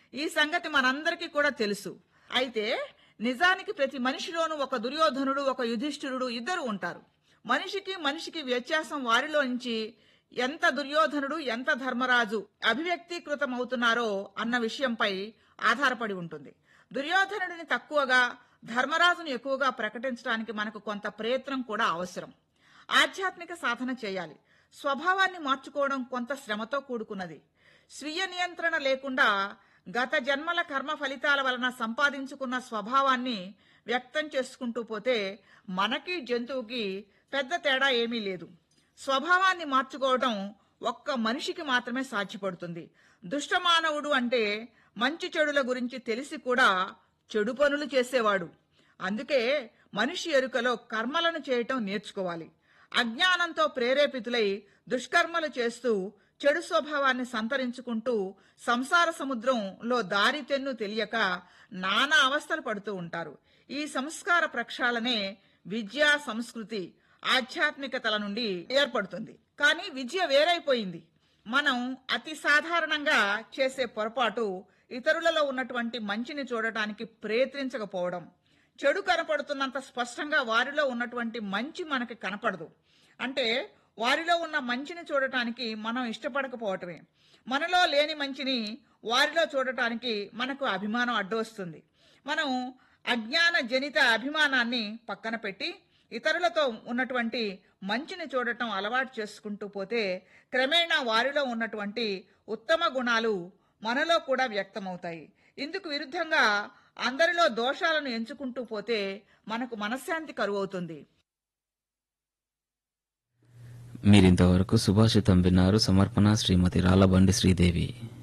ఈ సంగతి మనందరికీ కూడా తెలుసు అయితే నిజానికి ప్రతి మనిషిలోనూ ఒక దుర్యోధనుడు ఒక యుధిష్ఠిరుడు ఇద్దరు ఉంటారు మనిషికి మనిషికి వ్యత్యాసం వారిలో నుంచి ఎంత దుర్యోధనుడు ఎంత ధర్మరాజు అభివ్యక్తీకృతమవుతున్నారో అన్న విషయంపై ఆధారపడి ఉంటుంది దుర్యోధనుడిని తక్కువగా ధర్మరాజును ఎక్కువగా ప్రకటించడానికి మనకు కొంత ప్రయత్నం కూడా అవసరం ఆధ్యాత్మిక సాధన చేయాలి స్వభావాన్ని మార్చుకోవడం కొంత శ్రమతో కూడుకున్నది స్వీయ నియంత్రణ లేకుండా గత జన్మల కర్మ ఫలితాల వలన సంపాదించుకున్న స్వభావాన్ని వ్యక్తం చేసుకుంటూ పోతే మనకి జంతువుకి పెద్ద తేడా ఏమీ లేదు స్వభావాన్ని మార్చుకోవడం ఒక్క మనిషికి మాత్రమే సాధ్యపడుతుంది దుష్టమానవుడు అంటే మంచి చెడుల గురించి తెలిసి కూడా చెడు పనులు చేసేవాడు అందుకే మనిషి ఎరుకలో కర్మలను చేయటం నేర్చుకోవాలి అజ్ఞానంతో ప్రేరేపితులై దుష్కర్మలు చేస్తూ చెడు స్వభావాన్ని సంతరించుకుంటూ సంసార సముద్రంలో దారి తెన్ను తెలియక నానా అవస్థలు పడుతూ ఉంటారు ఈ సంస్కార ప్రక్షాళనే విద్యా సంస్కృతి ఆధ్యాత్మికతల నుండి ఏర్పడుతుంది కానీ విద్య వేరైపోయింది మనం అతి సాధారణంగా చేసే పొరపాటు ఇతరులలో ఉన్నటువంటి మంచిని చూడటానికి ప్రయత్నించకపోవడం చెడు కనపడుతున్నంత స్పష్టంగా వారిలో ఉన్నటువంటి మంచి మనకి కనపడదు అంటే వారిలో ఉన్న మంచిని చూడటానికి మనం ఇష్టపడకపోవటమే మనలో లేని మంచిని వారిలో చూడటానికి మనకు అభిమానం అడ్డొస్తుంది మనం అజ్ఞాన జనిత అభిమానాన్ని పక్కన పెట్టి ఇతరులతో ఉన్నటువంటి మంచిని చూడటం అలవాటు చేసుకుంటూ పోతే క్రమేణా వారిలో ఉన్నటువంటి ఉత్తమ గుణాలు మనలో కూడా వ్యక్తమవుతాయి ఇందుకు విరుద్ధంగా అందరిలో దోషాలను ఎంచుకుంటూ పోతే మనకు మనశ్శాంతి కరువవుతుంది మీరింతవరకు సుభాషితం విన్నారు సమర్పణ శ్రీమతి రాళ్లబండి శ్రీదేవి